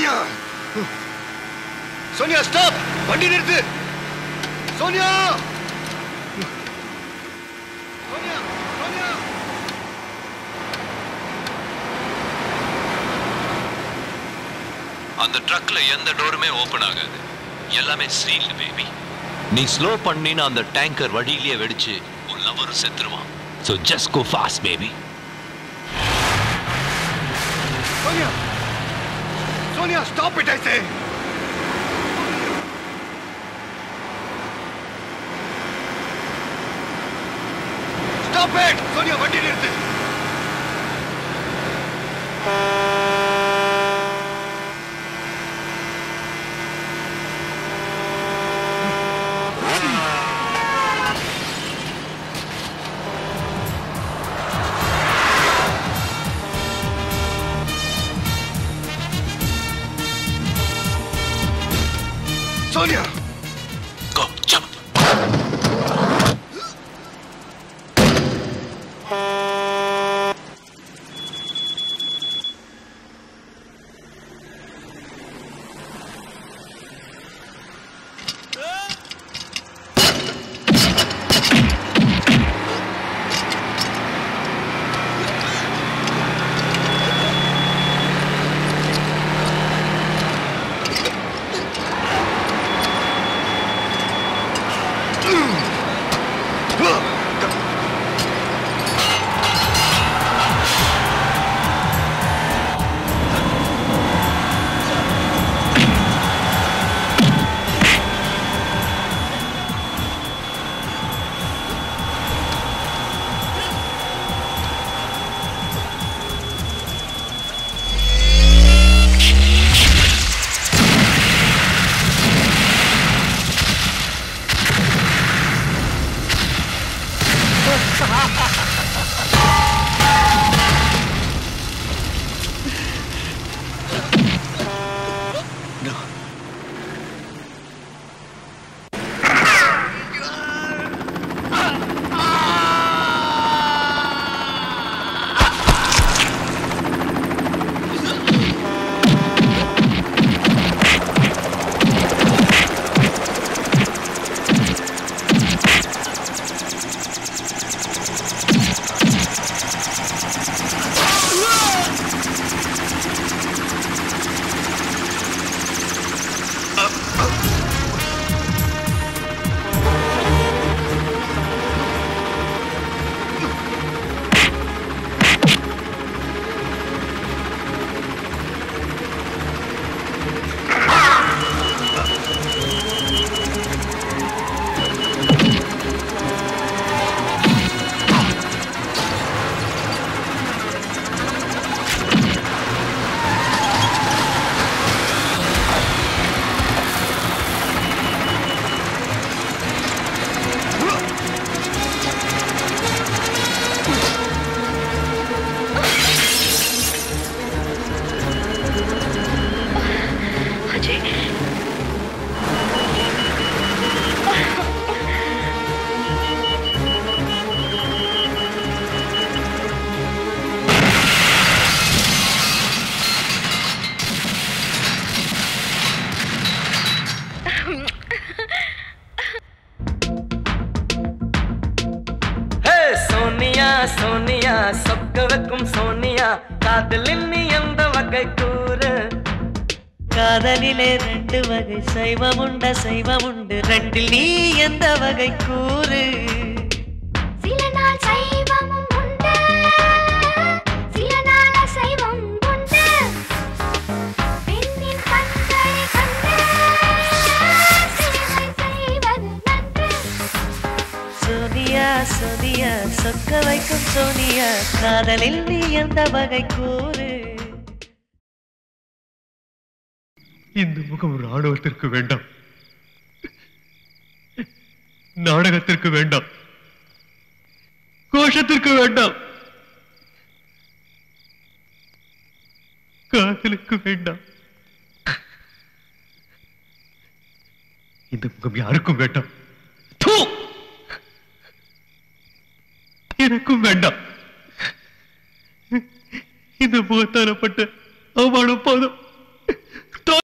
Sonia Sonia stop வண்டி நிறுத்து சோனியா சோனியா சோனியா அந்த ட்ரக்ல எந்த டோருமே ஓபன் ஆகாது எல்லாமே சீல்டு பேபி நீ ஸ்லோ பண்ணின அந்த டேங்கர் வழியிலேயே வெடிச்சு உன் லவரும் செத்துருவான் so just go fast baby Sonia Sonia stop it I say stop it Sonia வண்டி நிறுத்து Sonia go jump hey Sonia Sonia சொக்க வைக்கும் சோனியா காதலில் நீ எந்த வகை கூறு காதலிலே ரெண்டு வகை சைவம் உண்ட சைவம் உண்டு ரெண்டில் நீ எந்த வகை கூறு சில நாள் சைவமும் உண்டு சில நாள் அசைவம் உண்டு பெண்ணின் கண்களை கண்டு சேவை செய்வது நன்று சோனியா சோனியா சொக்க வைக்கும் சோனியா காதலில் நீ எந்த வகை கூறு இந்த முகம் ராணுவத்திற்கு வேண்டாம் நாடகத்திற்கு வேண்டாம் கோஷத்திற்கு வேண்டாம் காதலுக்கு வேண்டாம் இந்த முகம் யாருக்கும் வேண்டாம் தூ! எனக்கும் வேண்டாம் இந்த முகத்தாலப்பட்ட அவமானம் போதும்